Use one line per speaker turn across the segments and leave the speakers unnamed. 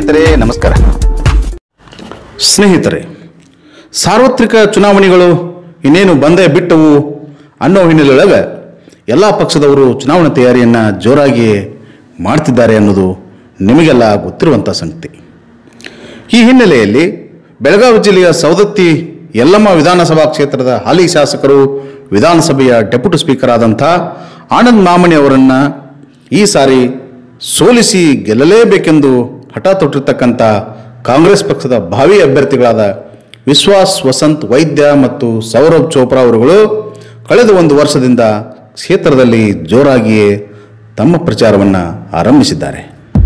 ಸ್ನೇಹಿತರೆ ನಮಸ್ಕಾರ
ಸ್ನೇಹಿತರೆ ಸಾರ್ವತ್ರಿಕ ಚುನಾವಣೆಗಳು ಇನ್ನೇನು ಬಂದೇ ಬಿಟ್ಟವು ಅನ್ನೋ ಹಿನ್ನೆಲೆಯೊಳಗೆ ಎಲ್ಲ ಪಕ್ಷದವರು ಚುನಾವಣಾ ತಯಾರಿಯನ್ನು ಜೋರಾಗಿ ಮಾಡ್ತಿದ್ದಾರೆ ಅನ್ನೋದು ನಿಮಗೆಲ್ಲ ಗೊತ್ತಿರುವಂಥ ಸಂಗತಿ ಈ ಹಿನ್ನೆಲೆಯಲ್ಲಿ ಬೆಳಗಾವಿ ಜಿಲ್ಲೆಯ ಸವದತ್ತಿ ಯಲ್ಲಮ್ಮ ವಿಧಾನಸಭಾ ಕ್ಷೇತ್ರದ ಹಾಲಿ ಶಾಸಕರು ವಿಧಾನಸಭೆಯ ಡೆಪ್ಯೂಟಿ ಸ್ಪೀಕರ್ ಆದಂಥ ಆನಂದ್ ಮಾಮಣಿ ಅವರನ್ನು ಈ ಸಾರಿ ಸೋಲಿಸಿ ಗೆಲ್ಲಲೇಬೇಕೆಂದು ಹಠ ತೊಟ್ಟಿರ್ತಕ್ಕಂಥ ಕಾಂಗ್ರೆಸ್ ಪಕ್ಷದ ಭಾವಿ ಅಭ್ಯರ್ಥಿಗಳಾದ ವಿಶ್ವಾಸ್ ವಸಂತ್ ವೈದ್ಯ ಮತ್ತು ಸೌರಭ್ ಚೋಪ್ರಾ ಅವರುಗಳು ಕಳೆದ ಒಂದು ವರ್ಷದಿಂದ ಕ್ಷೇತ್ರದಲ್ಲಿ ಜೋರಾಗಿಯೇ ತಮ್ಮ ಪ್ರಚಾರವನ್ನು ಆರಂಭಿಸಿದ್ದಾರೆ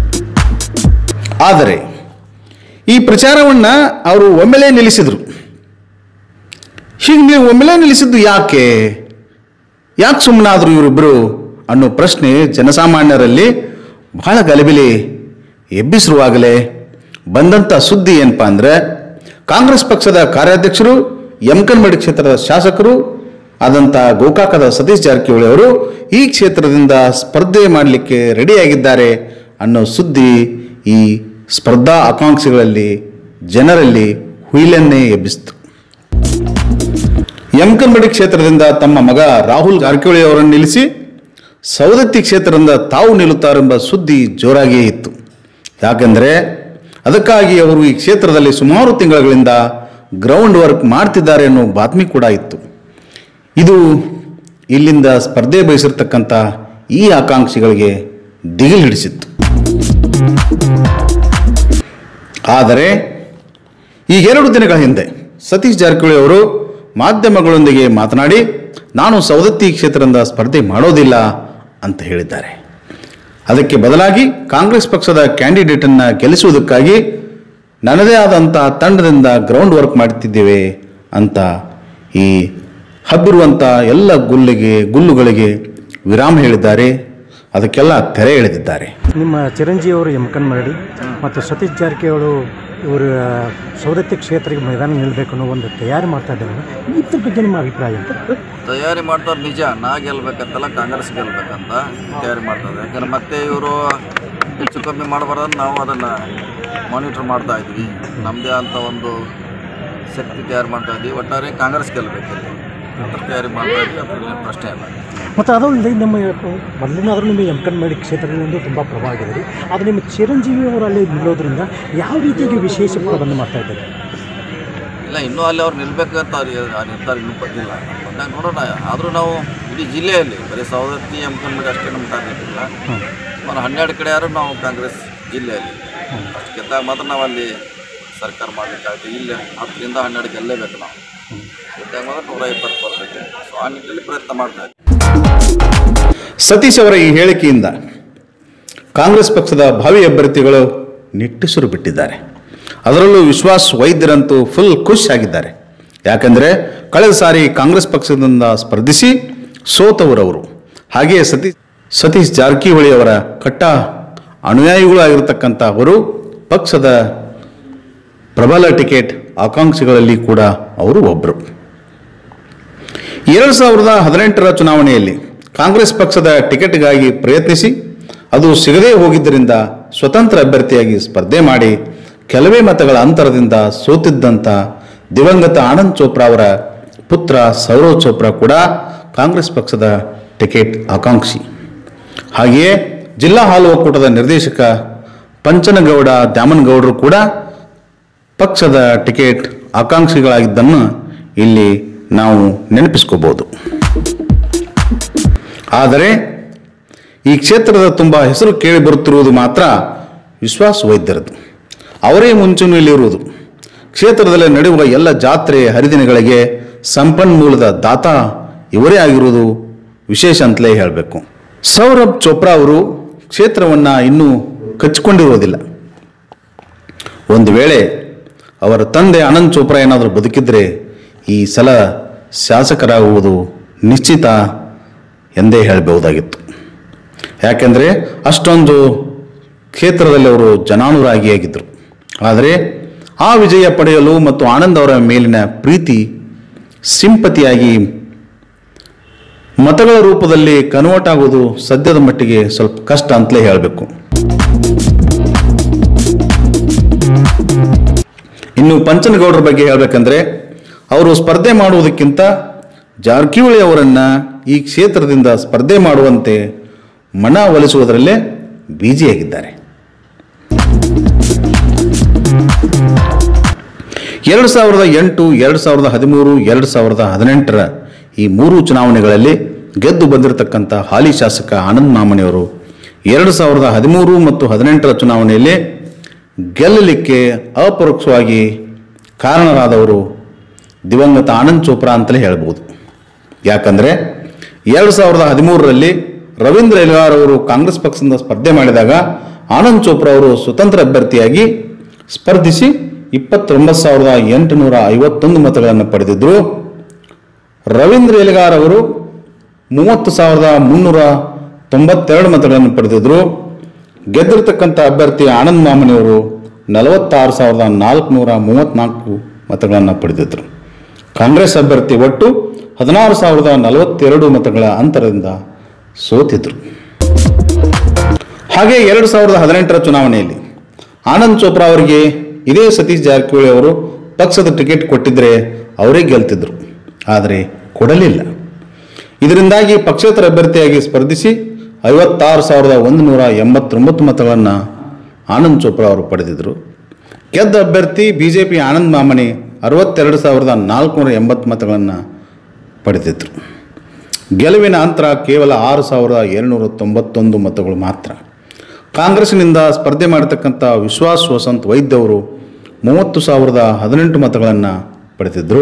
ಆದರೆ ಈ ಪ್ರಚಾರವನ್ನು ಅವರು ಒಮ್ಮೆಲೇ ನಿಲ್ಲಿಸಿದರು ಹೀಗೆ ನೀವು ಒಮ್ಮೆಲೇ ನಿಲ್ಲಿಸಿದ್ದು ಯಾಕೆ ಯಾಕೆ ಸುಮ್ಮನಾದರು ಇವರಿಬ್ಬರು ಅನ್ನೋ ಪ್ರಶ್ನೆ ಜನಸಾಮಾನ್ಯರಲ್ಲಿ ಬಹಳ ಗಲಿಬಿಲಿ ಎಬ್ಬಿಸಿರುವಾಗಲೇ ಬಂದಂಥ ಸುದ್ದಿ ಏನಪ್ಪ ಅಂದರೆ ಕಾಂಗ್ರೆಸ್ ಪಕ್ಷದ ಕಾರ್ಯಾಧ್ಯಕ್ಷರು ಯಮಕನ್ಮಡಿ ಕ್ಷೇತ್ರದ ಶಾಸಕರು ಆದಂಥ ಗೋಕಾಕದ ಸತೀಶ್ ಜಾರಕಿಹೊಳಿ ಅವರು ಈ ಕ್ಷೇತ್ರದಿಂದ ಸ್ಪರ್ಧೆ ಮಾಡಲಿಕ್ಕೆ ರೆಡಿಯಾಗಿದ್ದಾರೆ ಅನ್ನೋ ಸುದ್ದಿ ಈ ಸ್ಪರ್ಧಾ ಆಕಾಂಕ್ಷಿಗಳಲ್ಲಿ ಜನರಲ್ಲಿ ಹುಯಿಲನ್ನೇ ಎಬ್ಬಿಸಿತು ಯಮಕನ್ಮಡಿ ಕ್ಷೇತ್ರದಿಂದ ತಮ್ಮ ಮಗ ರಾಹುಲ್ ಜಾರಕಿಹೊಳಿ ಅವರನ್ನು ನಿಲ್ಲಿಸಿ ಸವದತ್ತಿ ಕ್ಷೇತ್ರದಿಂದ ತಾವು ನಿಲ್ಲುತ್ತಾರೆಂಬ ಸುದ್ದಿ ಜೋರಾಗಿಯೇ ಇತ್ತು ಯಾಕೆಂದರೆ ಅದಕ್ಕಾಗಿ ಅವರು ಈ ಕ್ಷೇತ್ರದಲ್ಲಿ ಸುಮಾರು ತಿಂಗಳುಗಳಿಂದ ಗ್ರೌಂಡ್ ವರ್ಕ್ ಮಾಡ್ತಿದ್ದಾರೆ ಅನ್ನೋ ಬಾತ್ಮಿ ಕೂಡ ಇತ್ತು ಇದು ಇಲ್ಲಿಂದ ಸ್ಪರ್ಧೆ ಬಯಸಿರ್ತಕ್ಕಂಥ ಈ ಆಕಾಂಕ್ಷಿಗಳಿಗೆ ದಿಗಿಲು ಹಿಡಿಸಿತ್ತು ಆದರೆ ಈ ಎರಡು ದಿನಗಳ ಹಿಂದೆ ಸತೀಶ್ ಜಾರಕಿಹೊಳಿ ಅವರು ಮಾಧ್ಯಮಗಳೊಂದಿಗೆ ಮಾತನಾಡಿ ನಾನು ಸವದತ್ತಿ ಕ್ಷೇತ್ರದಿಂದ ಸ್ಪರ್ಧೆ ಮಾಡೋದಿಲ್ಲ ಅಂತ ಹೇಳಿದ್ದಾರೆ ಅದಕ್ಕೆ ಬದಲಾಗಿ ಕಾಂಗ್ರೆಸ್ ಪಕ್ಷದ ಕ್ಯಾಂಡಿಡೇಟನ್ನು ಗೆಲ್ಲಿಸುವುದಕ್ಕಾಗಿ ನನ್ನದೇ ಆದಂಥ ತಂಡದಿಂದ ಗ್ರೌಂಡ್ ವರ್ಕ್ ಮಾಡುತ್ತಿದ್ದೇವೆ ಅಂತ ಈ ಹಬ್ಬಿರುವಂಥ ಎಲ್ಲ ಗುಲ್ಲಿಗೆ ಗುಲ್ಲುಗಳಿಗೆ ವಿರಾಮ ಹೇಳಿದ್ದಾರೆ ಅದಕ್ಕೆಲ್ಲ ತೆರೆ ಎಳೆದಿದ್ದಾರೆ
ನಿಮ್ಮ ಚಿರಂಜೀವಿ ಅವರು ಯಮಕನ್ಮರಡಿ ಮತ್ತು ಸತೀಶ್ ಜಾರಕಿಹೊಳಿ ಇವರು ಸವದತ್ತಿ ಕ್ಷೇತ್ರಕ್ಕೆ ಮೈದಾನ ನಿಲ್ಲಬೇಕು ಅನ್ನೋ ಒಂದು ತಯಾರಿ ಮಾಡ್ತಾ ಇದ್ದಾರೆ ಇದ್ರ ಬಗ್ಗೆ ನಿಮ್ಮ ಅಭಿಪ್ರಾಯ ಅಂತ
ತಯಾರಿ ಮಾಡ್ತಾರೆ ನಿಜ ನಾ ಗೆಲ್ಬೇಕಂತಲ್ಲ ಕಾಂಗ್ರೆಸ್ ಗೆಲ್ಬೇಕಂತ ತಯಾರಿ ಮಾಡ್ತಾರೆ ಯಾಕಂದ್ರೆ ಮತ್ತೆ ಇವರು ಹೆಚ್ಚು ಕಮ್ಮಿ ಮಾಡಬಾರ್ದು ನಾವು ಅದನ್ನು ಮಾನಿಟರ್ ಮಾಡ್ತಾ ಇದ್ವಿ ನಮ್ಮದೇ ಅಂತ ಒಂದು ಶಕ್ತಿ ತಯಾರು ಮಾಡ್ತಾ ಇದ್ವಿ ಒಟ್ಟಾರೆ ಕಾಂಗ್ರೆಸ್ ಗೆಲ್ಬೇಕು ಇಲ್ಲಿ ಅದ್ರ ತಯಾರಿ ಮಾಡ್ತಾ ಇದ್ವಿ ಅದ್ರಲ್ಲಿ ಏನು ಪ್ರಶ್ನೆ ಇಲ್ಲ
ಮತ್ತು ಅದಲ್ಲದೆ ನಮ್ಮ ಮೊದಲಿನಾದರೂ ನಿಮ್ಮ ಯಮಕನ್ಮಡಿ ಕ್ಷೇತ್ರದಿಂದ ತುಂಬ ಪ್ರಭಾವ ಆಗಿದೆ ರೀ ಆದರೆ ನಿಮ್ಮ ಚಿರಂಜೀವಿ ಅವರು ಅಲ್ಲಿ ನಿಲ್ಲೋದ್ರಿಂದ ಯಾವ ರೀತಿಯಾಗಿ ವಿಶೇಷ ಪ್ರಬಂಧ ಮಾಡ್ತಾ ಇದ್ದಾರೆ
ಇಲ್ಲ ಇನ್ನೂ ಅಲ್ಲಿ ಅವ್ರು ನಿಲ್ಬೇಕಂತ ಅವ್ರಿಗೆ ಆ ನಿರ್ಧಾರ ಇನ್ನೂ ಬಂದಿಲ್ಲ ಬಂದಾಗ ನೋಡೋಣ ಆದರೂ ನಾವು ಇಡೀ ಜಿಲ್ಲೆಯಲ್ಲಿ ಬರೀ ಸವದತ್ತಿ ಎಮ್ಕನ್ಬೇಡಿ ಅಷ್ಟೇ ನಮ್ಮ ಟಾರ್ಗೆಟ್ ಇಲ್ಲ ಒಂದು ಹನ್ನೆರಡು ಕಡೆ ಯಾರು ನಾವು ಕಾಂಗ್ರೆಸ್ ಜಿಲ್ಲೆಯಲ್ಲಿ ಅಷ್ಟು ಗೆದ್ದಾಗ ಮಾತ್ರ ನಾವು ಅಲ್ಲಿ ಸರ್ಕಾರ ಮಾಡಲಿಕ್ಕಾಗುತ್ತೆ ಇಲ್ಲಿ ಹತ್ತರಿಂದ ಹನ್ನೆರಡು ಗೆಲ್ಲೇಬೇಕು ನಾವು ಗೆದ್ದಾಗ ಮಾತ್ರ ನೂರ ಇಪ್ಪತ್ತು ಬರ್ತೈತೆ ಸೊ ಆ ನಿಟ್ಟಿನಲ್ಲಿ ಪ್ರಯತ್ನ ಮಾಡ್ತಾ ಇದ್ದೀವಿ
ಸತೀಶ್ ಅವರ ಈ ಹೇಳಿಕೆಯಿಂದ ಕಾಂಗ್ರೆಸ್ ಪಕ್ಷದ ಭಾವಿ ಅಭ್ಯರ್ಥಿಗಳು ನಿಟ್ಟುಸಿರು ಬಿಟ್ಟಿದ್ದಾರೆ ಅದರಲ್ಲೂ ವಿಶ್ವಾಸ್ ವೈದ್ಯರಂತೂ ಫುಲ್ ಖುಷ್ ಆಗಿದ್ದಾರೆ ಯಾಕಂದರೆ ಕಳೆದ ಸಾರಿ ಕಾಂಗ್ರೆಸ್ ಪಕ್ಷದಿಂದ ಸ್ಪರ್ಧಿಸಿ ಸೋತವರವರು ಹಾಗೆಯೇ ಸತೀಶ್ ಸತೀಶ್ ಜಾರಕಿಹೊಳಿ ಅವರ ಕಟ್ಟ ಅನುಯಾಯಿಗಳು ಆಗಿರತಕ್ಕಂಥ ಅವರು ಪಕ್ಷದ ಪ್ರಬಲ ಟಿಕೆಟ್ ಆಕಾಂಕ್ಷಿಗಳಲ್ಲಿ ಕೂಡ ಅವರು ಒಬ್ಬರು ಎರಡು ಸಾವಿರದ ಹದಿನೆಂಟರ ಚುನಾವಣೆಯಲ್ಲಿ ಕಾಂಗ್ರೆಸ್ ಪಕ್ಷದ ಟಿಕೆಟ್ಗಾಗಿ ಪ್ರಯತ್ನಿಸಿ ಅದು ಸಿಗದೇ ಹೋಗಿದ್ದರಿಂದ ಸ್ವತಂತ್ರ ಅಭ್ಯರ್ಥಿಯಾಗಿ ಸ್ಪರ್ಧೆ ಮಾಡಿ ಕೆಲವೇ ಮತಗಳ ಅಂತರದಿಂದ ಸೋತಿದ್ದಂಥ ದಿವಂಗತ ಆನಂದ್ ಚೋಪ್ರಾ ಅವರ ಪುತ್ರ ಸೌರವ್ ಚೋಪ್ರಾ ಕೂಡ ಕಾಂಗ್ರೆಸ್ ಪಕ್ಷದ ಟಿಕೆಟ್ ಆಕಾಂಕ್ಷಿ ಹಾಗೆಯೇ ಜಿಲ್ಲಾ ಹಾಲು ಒಕ್ಕೂಟದ ನಿರ್ದೇಶಕ ಪಂಚನಗೌಡ ದ್ಯಾಮನಗೌಡರು ಕೂಡ ಪಕ್ಷದ ಟಿಕೆಟ್ ಆಕಾಂಕ್ಷಿಗಳಾಗಿದ್ದನ್ನು ಇಲ್ಲಿ ನಾವು ನೆನಪಿಸ್ಕೋಬಹುದು ಆದರೆ ಈ ಕ್ಷೇತ್ರದ ತುಂಬ ಹೆಸರು ಕೇಳಿ ಬರುತ್ತಿರುವುದು ಮಾತ್ರ ವಿಶ್ವಾಸ ವೈದ್ಯರದು ಅವರೇ ಮುಂಚೂಣಿಯಲ್ಲಿರುವುದು ಕ್ಷೇತ್ರದಲ್ಲಿ ನಡೆಯುವ ಎಲ್ಲ ಜಾತ್ರೆ ಹರಿದಿನಗಳಿಗೆ ಸಂಪನ್ಮೂಲದ ದಾತ ಇವರೇ ಆಗಿರುವುದು ವಿಶೇಷ ಅಂತಲೇ ಹೇಳಬೇಕು ಸೌರಭ್ ಚೋಪ್ರಾ ಅವರು ಕ್ಷೇತ್ರವನ್ನು ಇನ್ನೂ ಕಚ್ಚಿಕೊಂಡಿರುವುದಿಲ್ಲ ಒಂದು ವೇಳೆ ಅವರ ತಂದೆ ಅನಂತ್ ಚೋಪ್ರಾ ಏನಾದರೂ ಬದುಕಿದ್ರೆ ಈ ಸಲ ಶಾಸಕರಾಗುವುದು ನಿಶ್ಚಿತ ಎಂದೇ ಹೇಳಬಹುದಾಗಿತ್ತು ಯಾಕೆಂದರೆ ಅಷ್ಟೊಂದು ಕ್ಷೇತ್ರದಲ್ಲಿ ಅವರು ಜನಾನುರಾಗಿಯಾಗಿದ್ದರು ಆದರೆ ಆ ವಿಜಯ ಪಡೆಯಲು ಮತ್ತು ಆನಂದ್ ಅವರ ಮೇಲಿನ ಪ್ರೀತಿ ಸಿಂಪತಿಯಾಗಿ ಮತಗಳ ರೂಪದಲ್ಲಿ ಕನ್ವರ್ಟ್ ಆಗೋದು ಸದ್ಯದ ಮಟ್ಟಿಗೆ ಸ್ವಲ್ಪ ಕಷ್ಟ ಅಂತಲೇ ಹೇಳಬೇಕು ಇನ್ನು ಪಂಚನಗೌಡರ ಬಗ್ಗೆ ಹೇಳಬೇಕಂದ್ರೆ ಅವರು ಸ್ಪರ್ಧೆ ಮಾಡುವುದಕ್ಕಿಂತ ಜಾರಕಿಹೊಳಿ ಅವರನ್ನು ಈ ಕ್ಷೇತ್ರದಿಂದ ಸ್ಪರ್ಧೆ ಮಾಡುವಂತೆ ಮನವೊಲಿಸುವುದರಲ್ಲೇ ಬ್ಯುಸಿಯಾಗಿದ್ದಾರೆ ಎರಡು ಸಾವಿರದ ಎಂಟು ಎರಡು ಸಾವಿರದ ಹದಿಮೂರು ಎರಡು ಸಾವಿರದ ಹದಿನೆಂಟರ ಈ ಮೂರು ಚುನಾವಣೆಗಳಲ್ಲಿ ಗೆದ್ದು ಬಂದಿರತಕ್ಕಂಥ ಹಾಲಿ ಶಾಸಕ ಆನಂದ್ ಮಾಮನಿಯವರು ಎರಡು ಸಾವಿರದ ಹದಿಮೂರು ಮತ್ತು ಹದಿನೆಂಟರ ಚುನಾವಣೆಯಲ್ಲಿ ಗೆಲ್ಲಲಿಕ್ಕೆ ಅಪರೋಕ್ಷವಾಗಿ ಕಾರಣರಾದವರು ದಿವಂಗತ ಆನಂದ್ ಚೋಪ್ರಾ ಅಂತಲೇ ಹೇಳ್ಬೋದು ಯಾಕಂದರೆ ಎರಡು ಸಾವಿರದ ಹದಿಮೂರರಲ್ಲಿ ರವೀಂದ್ರ ಎಲ್ಗಾರ್ ಅವರು ಕಾಂಗ್ರೆಸ್ ಪಕ್ಷದಿಂದ ಸ್ಪರ್ಧೆ ಮಾಡಿದಾಗ ಆನಂದ್ ಚೋಪ್ರಾ ಅವರು ಸ್ವತಂತ್ರ ಅಭ್ಯರ್ಥಿಯಾಗಿ ಸ್ಪರ್ಧಿಸಿ ಇಪ್ಪತ್ತೊಂಬತ್ತು ಸಾವಿರದ ಎಂಟುನೂರ ಐವತ್ತೊಂದು ಮತಗಳನ್ನು ಪಡೆದಿದ್ದರು ರವೀಂದ್ರ ಎಲ್ಗಾರ್ ಅವರು ಮೂವತ್ತು ಸಾವಿರದ ಮುನ್ನೂರ ತೊಂಬತ್ತೆರಡು ಮತಗಳನ್ನು ಪಡೆದಿದ್ದರು ಗೆದ್ದಿರ್ತಕ್ಕಂಥ ಅಭ್ಯರ್ಥಿ ಆನಂದ್ ಮಾಮನಿಯವರು ನಲವತ್ತಾರು ಸಾವಿರದ ನಾಲ್ಕುನೂರ ಮೂವತ್ತ್ನಾಲ್ಕು ಮತಗಳನ್ನು ಪಡೆದಿದ್ದರು ಕಾಂಗ್ರೆಸ್ ಅಭ್ಯರ್ಥಿ ಒಟ್ಟು ಹದಿನಾರು ಸಾವಿರದ ನಲವತ್ತೆರಡು ಮತಗಳ ಅಂತರದಿಂದ ಸೋತಿದ್ರು ಹಾಗೆ ಎರಡು ಸಾವಿರದ ಹದಿನೆಂಟರ ಚುನಾವಣೆಯಲ್ಲಿ ಆನಂದ್ ಚೋಪ್ರಾ ಅವರಿಗೆ ಇದೇ ಸತೀಶ್ ಜಾರಕಿಹೊಳಿ ಅವರು ಪಕ್ಷದ ಟಿಕೆಟ್ ಕೊಟ್ಟಿದ್ದರೆ ಅವರೇ ಗೆಲ್ತಿದ್ರು ಆದರೆ ಕೊಡಲಿಲ್ಲ ಇದರಿಂದಾಗಿ ಪಕ್ಷೇತರ ಅಭ್ಯರ್ಥಿಯಾಗಿ ಸ್ಪರ್ಧಿಸಿ ಐವತ್ತಾರು ಸಾವಿರದ ಒಂದು ನೂರ ಎಂಬತ್ತೊಂಬತ್ತು ಮತಗಳನ್ನು ಆನಂದ್ ಚೋಪ್ರಾ ಅವರು ಪಡೆದಿದ್ದರು ಗೆದ್ದ ಅಭ್ಯರ್ಥಿ B J P Anand Mamani ಅರವತ್ತೆರಡು ಸಾವಿರದ ನಾಲ್ಕುನೂರ ಎಂಬತ್ತು ಮತಗಳನ್ನು ಪಡೆದಿದ್ದರು ಗೆಲುವಿನ ಅಂತರ ಕೇವಲ ಆರು ಸಾವಿರದ ಏಳ್ನೂರ ತೊಂಬತ್ತೊಂದು ಮತಗಳು ಮಾತ್ರ ಕಾಂಗ್ರೆಸ್ನಿಂದ ಸ್ಪರ್ಧೆ ಮಾಡತಕ್ಕಂಥ ವಿಶ್ವಾಸ್ ವಸಂತ್ ವೈದ್ಯ ಅವರು ಮೂವತ್ತು ಸಾವಿರದ ಹದಿನೆಂಟು ಮತಗಳನ್ನು ಪಡೆದಿದ್ದರು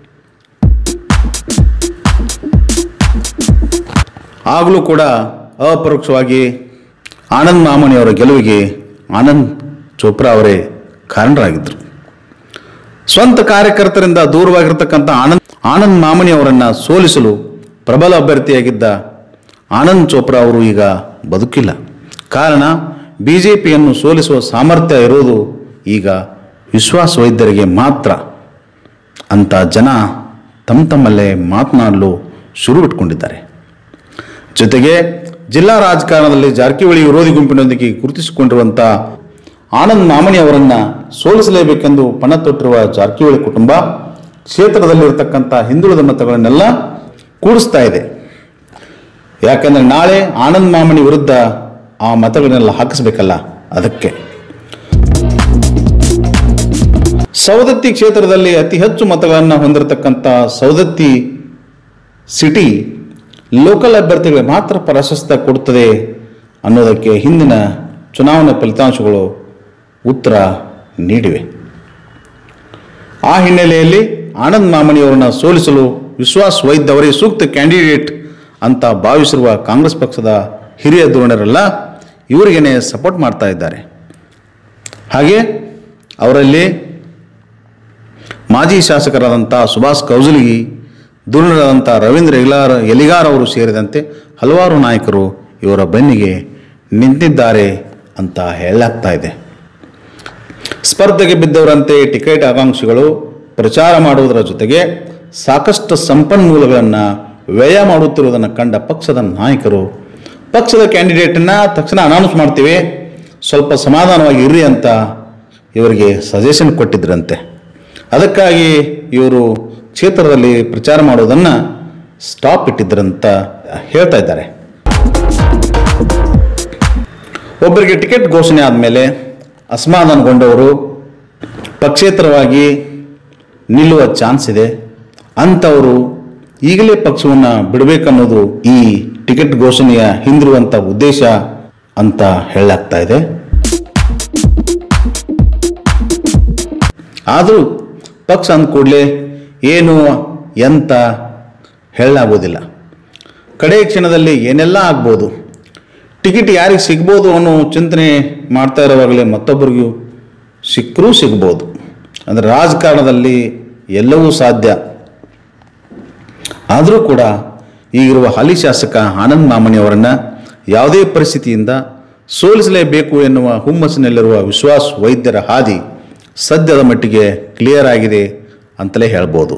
ಆಗಲೂ ಕೂಡ ಅಪರೋಕ್ಷವಾಗಿ ಆನಂದ್ ಮಾಮನಿಯವರ ಗೆಲುವಿಗೆ ಆನಂದ್ ಚೋಪ್ರಾ ಅವರೇ ಕಾರಣರಾಗಿದ್ದರು ಸ್ವಂತ ಕಾರ್ಯಕರ್ತರಿಂದ ದೂರವಾಗಿರ್ತಕ್ಕಂಥ ಆನಂದ್ ಆನಂದ್ ಮಾಮನಿ ಅವರನ್ನು ಸೋಲಿಸಲು ಪ್ರಬಲ ಅಭ್ಯರ್ಥಿಯಾಗಿದ್ದ ಆನಂದ್ ಚೋಪ್ರಾ ಅವರು ಈಗ ಬದುಕಿಲ್ಲ ಕಾರಣ ಬಿ ಜೆ ಪಿಯನ್ನು ಸೋಲಿಸುವ ಸಾಮರ್ಥ್ಯ ಇರೋದು ಈಗ ವಿಶ್ವಾಸ ವೈದ್ಯರಿಗೆ ಮಾತ್ರ ಅಂತ ಜನ ತಮ್ಮ ತಮ್ಮಲ್ಲೇ ಮಾತನಾಡಲು ಶುರು ಇಟ್ಕೊಂಡಿದ್ದಾರೆ ಜೊತೆಗೆ ಜಿಲ್ಲಾ ರಾಜಕಾರಣದಲ್ಲಿ ಜಾರಕಿಹೊಳಿ ವಿರೋಧಿ ಗುಂಪಿನೊಂದಿಗೆ ಗುರುತಿಸಿಕೊಂಡಿರುವಂಥ ಆನಂದ್ ಮಾಮನಿ ಅವರನ್ನು ಸೋಲಿಸಲೇಬೇಕೆಂದು ಪಣ ತೊಟ್ಟಿರುವ ಜಾರಕಿಹೊಳಿ ಕುಟುಂಬ ಕ್ಷೇತ್ರದಲ್ಲಿರತಕ್ಕಂಥ ಹಿಂದುಳಿದ ಮತಗಳನ್ನೆಲ್ಲ ಕೂಡಿಸ್ತಾ ಇದೆ ಯಾಕಂದರೆ ನಾಳೆ ಆನಂದ್ ಮಾಮನಿ ವಿರುದ್ಧ ಆ ಮತಗಳನ್ನೆಲ್ಲ ಹಾಕಿಸ್ಬೇಕಲ್ಲ ಅದಕ್ಕೆ ಸವದತ್ತಿ ಕ್ಷೇತ್ರದಲ್ಲಿ ಅತಿ ಹೆಚ್ಚು ಮತಗಳನ್ನು ಹೊಂದಿರತಕ್ಕಂಥ ಸವದತ್ತಿ ಸಿಟಿ ಲೋಕಲ್ ಅಭ್ಯರ್ಥಿಗಳಿಗೆ ಮಾತ್ರ ಪ್ರಶಸ್ತ ಕೊಡುತ್ತದೆ ಅನ್ನೋದಕ್ಕೆ ಹಿಂದಿನ ಚುನಾವಣೆ ಫಲಿತಾಂಶಗಳು ಉತ್ತರ ನೀಡಿವೆ ಆ ಹಿನ್ನೆಲೆಯಲ್ಲಿ ಆನಂದ್ ಮಾಮನಿಯವರನ್ನು ಸೋಲಿಸಲು ವಿಶ್ವಾಸ್ ವೈದ್ಯ ಅವರೇ ಸೂಕ್ತ ಕ್ಯಾಂಡಿಡೇಟ್ ಅಂತ ಭಾವಿಸಿರುವ ಕಾಂಗ್ರೆಸ್ ಪಕ್ಷದ ಹಿರಿಯ ಧೋರಣರೆಲ್ಲ ಇವರಿಗೇನೆ ಸಪೋರ್ಟ್ ಮಾಡ್ತಾ ಇದ್ದಾರೆ ಹಾಗೆ ಅವರಲ್ಲಿ ಮಾಜಿ ಶಾಸಕರಾದಂಥ ಸುಭಾಷ್ ಕೌಜಲಗಿ ಧುರೀಣರಾದಂಥ ರವೀಂದ್ರ ಎಲಾರ್ ಎಲಿಗಾರ್ ಅವರು ಸೇರಿದಂತೆ ಹಲವಾರು ನಾಯಕರು ಇವರ ಬೆನ್ನಿಗೆ ನಿಂತಿದ್ದಾರೆ ಅಂತ ಹೇಳಲಾಗ್ತಾ ಇದೆ ಸ್ಪರ್ಧೆಗೆ ಬಿದ್ದವರಂತೆ ಟಿಕೆಟ್ ಆಕಾಂಕ್ಷಿಗಳು ಪ್ರಚಾರ ಮಾಡುವುದರ ಜೊತೆಗೆ ಸಾಕಷ್ಟು ಸಂಪನ್ಮೂಲಗಳನ್ನು ವ್ಯಯ ಮಾಡುತ್ತಿರುವುದನ್ನು ಕಂಡ ಪಕ್ಷದ ನಾಯಕರು ಪಕ್ಷದ ಕ್ಯಾಂಡಿಡೇಟನ್ನು ತಕ್ಷಣ ಅನೌನ್ಸ್ ಮಾಡ್ತೀವಿ ಸ್ವಲ್ಪ ಸಮಾಧಾನವಾಗಿ ಇರ್ರಿ ಅಂತ ಇವರಿಗೆ ಸಜೆಷನ್ ಕೊಟ್ಟಿದ್ರಂತೆ ಅದಕ್ಕಾಗಿ ಇವರು ಕ್ಷೇತ್ರದಲ್ಲಿ ಪ್ರಚಾರ ಮಾಡೋದನ್ನು ಸ್ಟಾಪ್ ಇಟ್ಟಿದ್ರಂತ ಹೇಳ್ತಾ ಇದ್ದಾರೆ ಒಬ್ಬರಿಗೆ ಟಿಕೆಟ್ ಘೋಷಣೆ ಆದಮೇಲೆ ಅಸಮಾಧಾನಗೊಂಡವರು ಪಕ್ಷೇತರವಾಗಿ ನಿಲ್ಲುವ ಚಾನ್ಸ್ ಇದೆ ಅಂಥವರು ಈಗಲೇ ಪಕ್ಷವನ್ನು ಬಿಡಬೇಕನ್ನೋದು ಈ ಟಿಕೆಟ್ ಘೋಷಣೆಯ ಹಿಂದಿರುವಂಥ ಉದ್ದೇಶ ಅಂತ ಹೇಳಲಾಗ್ತಾ ಇದೆ ಆದರೂ ಪಕ್ಷ ಅಂದ ಕೂಡಲೇ ಏನು ಎಂತ ಹೇಳಲಾಗೋದಿಲ್ಲ ಕಡೆಯ ಕ್ಷಣದಲ್ಲಿ ಏನೆಲ್ಲ ಆಗ್ಬೋದು ಟಿಕೆಟ್ ಯಾರಿಗೆ ಸಿಗ್ಬೋದು ಅನ್ನೋ ಚಿಂತನೆ ಮಾಡ್ತಾ ಇರುವಾಗಲೇ ಮತ್ತೊಬ್ಬರಿಗೂ ಸಿಕ್ಕರೂ ಸಿಗ್ಬೋದು ಅಂದರೆ ರಾಜಕಾರಣದಲ್ಲಿ ಎಲ್ಲವೂ ಸಾಧ್ಯ ಆದರೂ ಕೂಡ ಈಗಿರುವ ಹಾಲಿ ಶಾಸಕ ಆನಂದ್ ಮಾಮನಿ ಅವರನ್ನು ಯಾವುದೇ ಪರಿಸ್ಥಿತಿಯಿಂದ ಸೋಲಿಸಲೇಬೇಕು ಎನ್ನುವ ಹುಮ್ಮಸ್ಸಿನಲ್ಲಿರುವ ವಿಶ್ವಾಸ್ ವೈದ್ಯರ ಹಾದಿ ಸದ್ಯದ ಮಟ್ಟಿಗೆ ಕ್ಲಿಯರ್ ಆಗಿದೆ ಅಂತಲೇ ಹೇಳ್ಬೋದು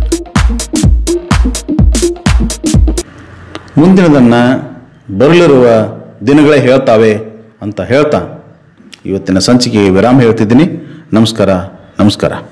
ಮುಂದಿನದನ್ನು ಬರಲಿರುವ ದಿನಗಳೇ ಹೇಳ್ತಾವೆ ಅಂತ ಹೇಳ್ತಾ ಇವತ್ತಿನ ಸಂಚಿಕೆಗೆ ವಿರಾಮ ಹೇಳ್ತಿದ್ದೀನಿ ನಮಸ್ಕಾರ ನಮಸ್ಕಾರ